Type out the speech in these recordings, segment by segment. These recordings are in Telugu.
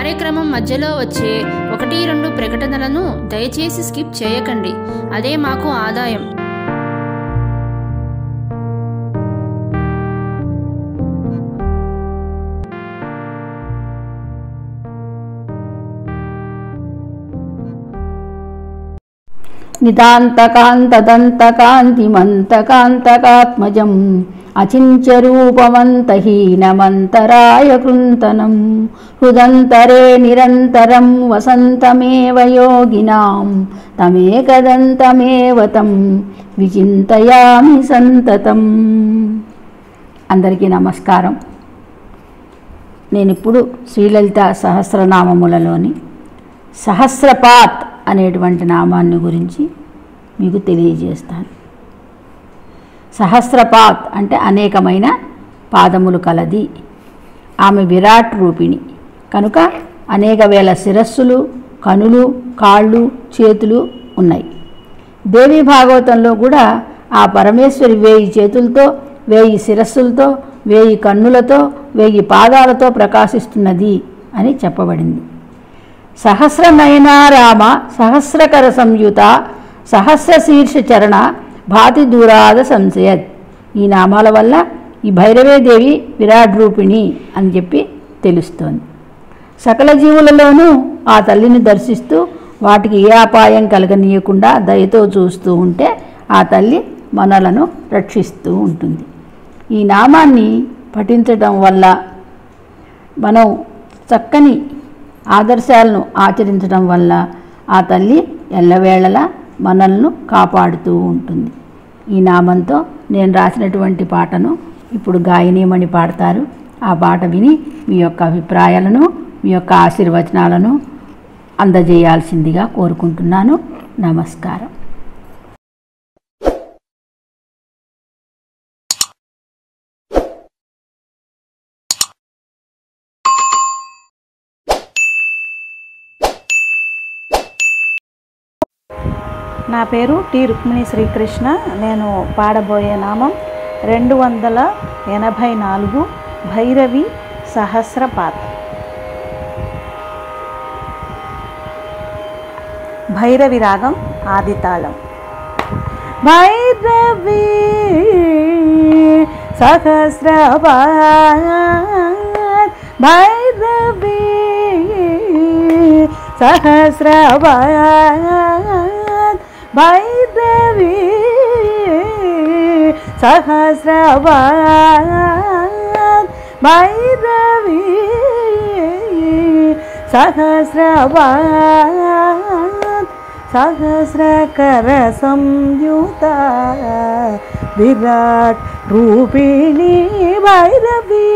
కార్యక్రమం మధ్యలో వచ్చే ఒకటి రెండు ప్రకటనలను దయచేసి స్కిప్ చేయకండి అదే మాకు ఆదాయం నితాంతకాంతదంతకాంతిమంతకాంతకాత్మజం అచించరూపమంతహీనమంతరాయ కృంతనం హృదంతరే నిరంతరం వసంతమేవ యోగినాం తమేకదంతమేవ తం విచింతయామి సంతతం అందరికీ నమస్కారం నేను ఇప్పుడు శ్రీలలిత సహస్రనామములలోని సహస్రపాత్ అనేటువంటి నామాన్ని గురించి మీకు తెలియజేస్తాను సహస్రపాత్ అంటే అనేకమైన పాదములు కలది ఆమె విరాట్ రూపిణి కనుక అనేక వేల శిరస్సులు కనులు కాళ్ళు చేతులు ఉన్నాయి దేవి భాగవతంలో కూడా ఆ పరమేశ్వరి వేయి చేతులతో వేయి శిరస్సులతో వేయి కన్నులతో వేయి పాదాలతో ప్రకాశిస్తున్నది అని చెప్పబడింది సహస్రనయనారామ సహస్రకర సంయుత సహస్ర శీర్ష చరణ భాతి దూరాద సంశయత్ ఈ నామాల వల్ల ఈ భైరవేదేవి విరాట్ రూపిణి అని చెప్పి తెలుస్తోంది సకల జీవులలోనూ ఆ తల్లిని దర్శిస్తూ వాటికి ఏ అపాయం కలగనీయకుండా దయతో చూస్తూ ఉంటే ఆ తల్లి మనలను రక్షిస్తూ ఉంటుంది ఈ నామాన్ని పఠించడం వల్ల మనం చక్కని ఆదర్శాలను ఆచరించడం వల్ల ఆ తల్లి ఎల్లవేళలా మనల్ని కాపాడుతూ ఉంటుంది ఈ నామంతో నేను రాసినటువంటి పాటను ఇప్పుడు గాయనీయమని పాడతారు ఆ పాట విని మీ యొక్క అభిప్రాయాలను మీ యొక్క ఆశీర్వచనాలను అందజేయాల్సిందిగా కోరుకుంటున్నాను నమస్కారం నా పేరు టి రుక్మిణి శ్రీకృష్ణ నేను పాడబోయే నామం రెండు వందల ఎనభై నాలుగు భైరవి సహస్రపాత్ భైరవి రాగం ఆదితాళం భైరవి సహస్రపాత్ భైరవి సహస్రపాత్ భైరవి సహస్రపాత్ భైరవి సహస్రపాత్ సహస్రకర సంయుత విరాట్ రూపిణి భైరవి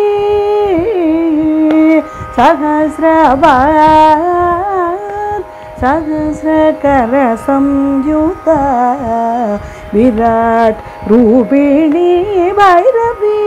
సహస్రపాత్ సహస్రకర సంయుత విరాట్ రూపిణి భైరవి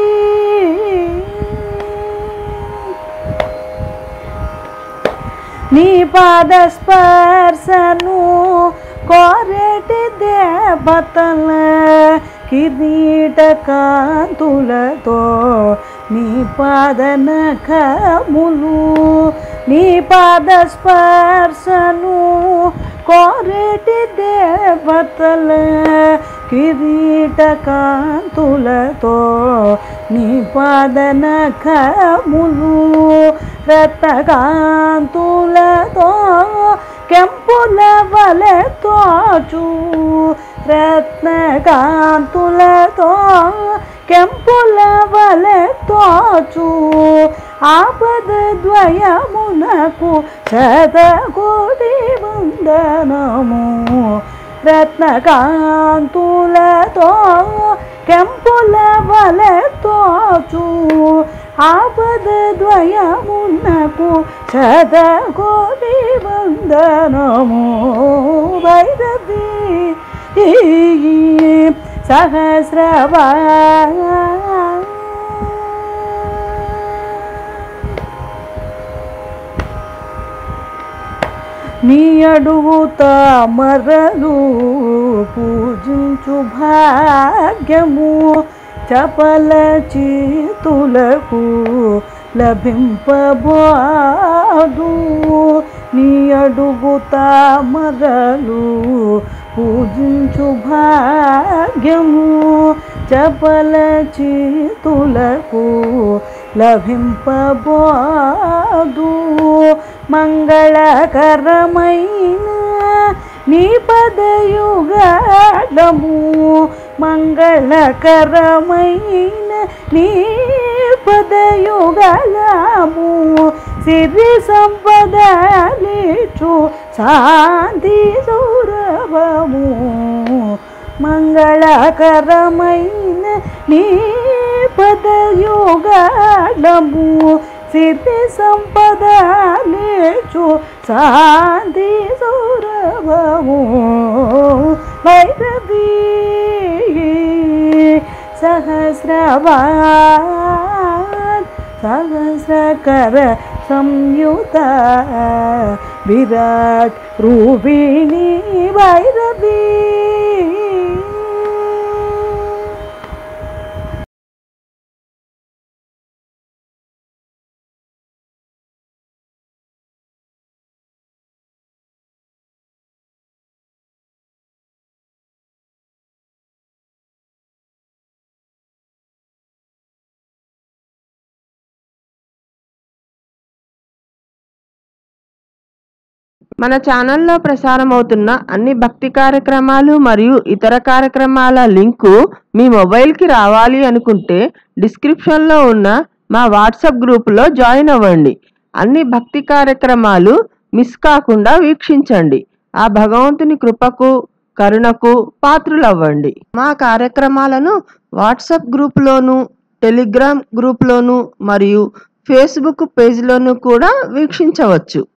నీ పాద స్పర్శను కోరటి దేవతల కిరీట కాంతులతో నీ పాద నఖములు నీ పాద స్పర్శను కోరటి దేవతల కిరీట కాంతులతో నీ పాద నఖములు రత్నకాంతులతో కెంపుల వలె తోచు రత్నకాంతులతో కెంపుల వలె తోచు ఆపద ద్వయమునకు శతకోటి వందనము రత్నకాంతులతో కెంపుల వలె తోచు ఆపద ద్వయమునకు శతకోటి వందనము భైరవి సహస్రవా నీ అడుగు తామరలు పూజించు భాగ్యము చపల చేతులకు లభింపబోదు నీ అడుగు తామరలు పూజించు భాగ్యము చపల చేతులకు లభింపబోదు మంగళకరమైన నీ పదయుగడము మంగళకరమైన నీ పదయుగలము సిరి సంపదలిచు శాంతి సౌరభము మంగళకరమైన నీ పదయుగలము సిద్ధి సంపద లేచు శాంతి సౌరభము వైరవి సహస్రవాన్ సహస్రకర సంయుత విరాట్ రూపిణి వైరవి మన ఛానల్లో ప్రసారమవుతున్న అన్ని భక్తి కార్యక్రమాలు మరియు ఇతర కార్యక్రమాల లింకు మీ మొబైల్కి రావాలి అనుకుంటే డిస్క్రిప్షన్లో ఉన్న మా వాట్సాప్ గ్రూపులో జాయిన్ అవ్వండి అన్ని భక్తి కార్యక్రమాలు మిస్ కాకుండా వీక్షించండి ఆ భగవంతుని కృపకు కరుణకు పాత్రులవ్వండి మా కార్యక్రమాలను వాట్సాప్ గ్రూప్లోను టెలిగ్రామ్ గ్రూప్లోను మరియు ఫేస్బుక్ పేజ్లోను కూడా వీక్షించవచ్చు